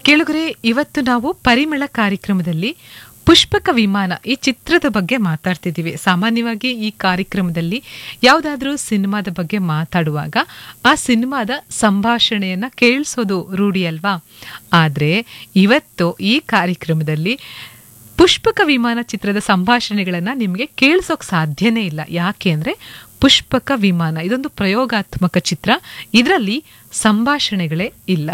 ಕೇಳುಗರೆ ಇವತ್ತು ನಾವು ಪರಿಮಳ ಕಾರ್ಯಕ್ರಮದಲ್ಲಿ ಪುಷ್ಪಕ ವಿಮಾನ ಈ ಚಿತ್ರದ ಬಗ್ಗೆ ಮಾತಾಡ್ತಿದ್ದೀವಿ ಸಾಮಾನ್ಯವಾಗಿ ಈ ಕಾರ್ಯಕ್ರಮದಲ್ಲಿ ಯಾವುದಾದ್ರೂ ಸಿನಿಮಾದ ಬಗ್ಗೆ ಮಾತಾಡುವಾಗ ಆ ಸಿನಿಮಾದ ಸಂಭಾಷಣೆಯನ್ನ ಕೇಳಿಸೋದು ರೂಢಿ ಅಲ್ವಾ ಆದರೆ ಇವತ್ತು ಈ ಕಾರ್ಯಕ್ರಮದಲ್ಲಿ ಪುಷ್ಪಕ ವಿಮಾನ ಚಿತ್ರದ ಸಂಭಾಷಣೆಗಳನ್ನು ನಿಮಗೆ ಕೇಳಿಸೋಕೆ ಸಾಧ್ಯನೇ ಇಲ್ಲ ಯಾಕೆ ಅಂದರೆ ಪುಷ್ಪಕ ವಿಮಾನ ಇದೊಂದು ಪ್ರಯೋಗಾತ್ಮಕ ಚಿತ್ರ ಇದರಲ್ಲಿ ಸಂಭಾಷಣೆಗಳೇ ಇಲ್ಲ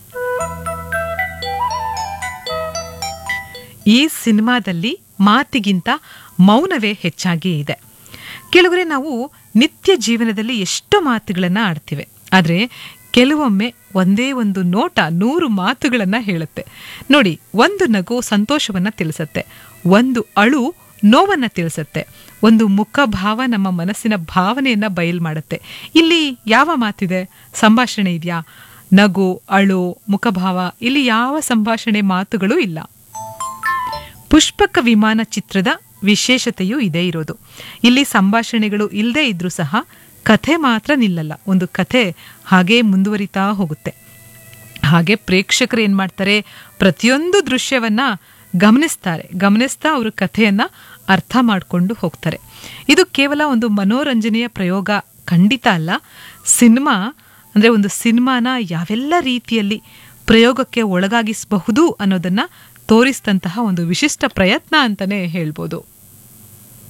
ಈ ಸಿನಿಮಾದಲ್ಲಿ ಮಾತಿಗಿಂತ ಮೌನವೇ ಹೆಚ್ಚಾಗಿ ಇದೆ ಕೆಲವರೆ ನಾವು ನಿತ್ಯ ಜೀವನದಲ್ಲಿ ಎಷ್ಟು ಮಾತುಗಳನ್ನು ಆಡ್ತಿವೆ ಆದರೆ ಕೆಲವೊಮ್ಮೆ ಒಂದೇ ಒಂದು ನೋಟ ನೂರು ಮಾತುಗಳನ್ನು ಹೇಳುತ್ತೆ ನೋಡಿ ಒಂದು ನಗು ಸಂತೋಷವನ್ನು ತಿಳಿಸುತ್ತೆ ಒಂದು ಅಳು ನೋವನ್ನು ತಿಳಿಸುತ್ತೆ ಒಂದು ಮುಖಭಾವ ನಮ್ಮ ಮನಸ್ಸಿನ ಭಾವನೆಯನ್ನು ಬಯಲು ಮಾಡುತ್ತೆ ಇಲ್ಲಿ ಯಾವ ಮಾತಿದೆ ಸಂಭಾಷಣೆ ಇದೆಯಾ ನಗು ಅಳು ಮುಖಭಾವ ಇಲ್ಲಿ ಯಾವ ಸಂಭಾಷಣೆ ಮಾತುಗಳು ಇಲ್ಲ ಪುಷ್ಪಕ ವಿಮಾನ ಚಿತ್ರದ ವಿಶೇಷತೆಯೂ ಇದೇ ಇರೋದು ಇಲ್ಲಿ ಸಂಭಾಷಣೆಗಳು ಇಲ್ಲದೇ ಇದ್ರೂ ಸಹ ಕಥೆ ಮಾತ್ರ ನಿಲ್ಲಲ್ಲ ಒಂದು ಕಥೆ ಹಾಗೇ ಮುಂದುವರಿತಾ ಹೋಗುತ್ತೆ ಹಾಗೆ ಪ್ರೇಕ್ಷಕರು ಏನು ಮಾಡ್ತಾರೆ ಪ್ರತಿಯೊಂದು ದೃಶ್ಯವನ್ನ ಗಮನಿಸ್ತಾರೆ ಗಮನಿಸ್ತಾ ಅವರು ಕಥೆಯನ್ನ ಅರ್ಥ ಮಾಡಿಕೊಂಡು ಹೋಗ್ತಾರೆ ಇದು ಕೇವಲ ಒಂದು ಮನೋರಂಜನೆಯ ಪ್ರಯೋಗ ಖಂಡಿತ ಅಲ್ಲ ಸಿನಿಮಾ ಅಂದರೆ ಒಂದು ಸಿನಿಮಾನ ಯಾವೆಲ್ಲ ರೀತಿಯಲ್ಲಿ ಪ್ರಯೋಗಕ್ಕೆ ಒಳಗಾಗಿಸಬಹುದು ಅನ್ನೋದನ್ನ ತೋರಿಸಿದಂತಹ ಒಂದು ವಿಶಿಷ್ಟ ಪ್ರಯತ್ನ ಅಂತಲೇ ಹೇಳ್ಬೋದು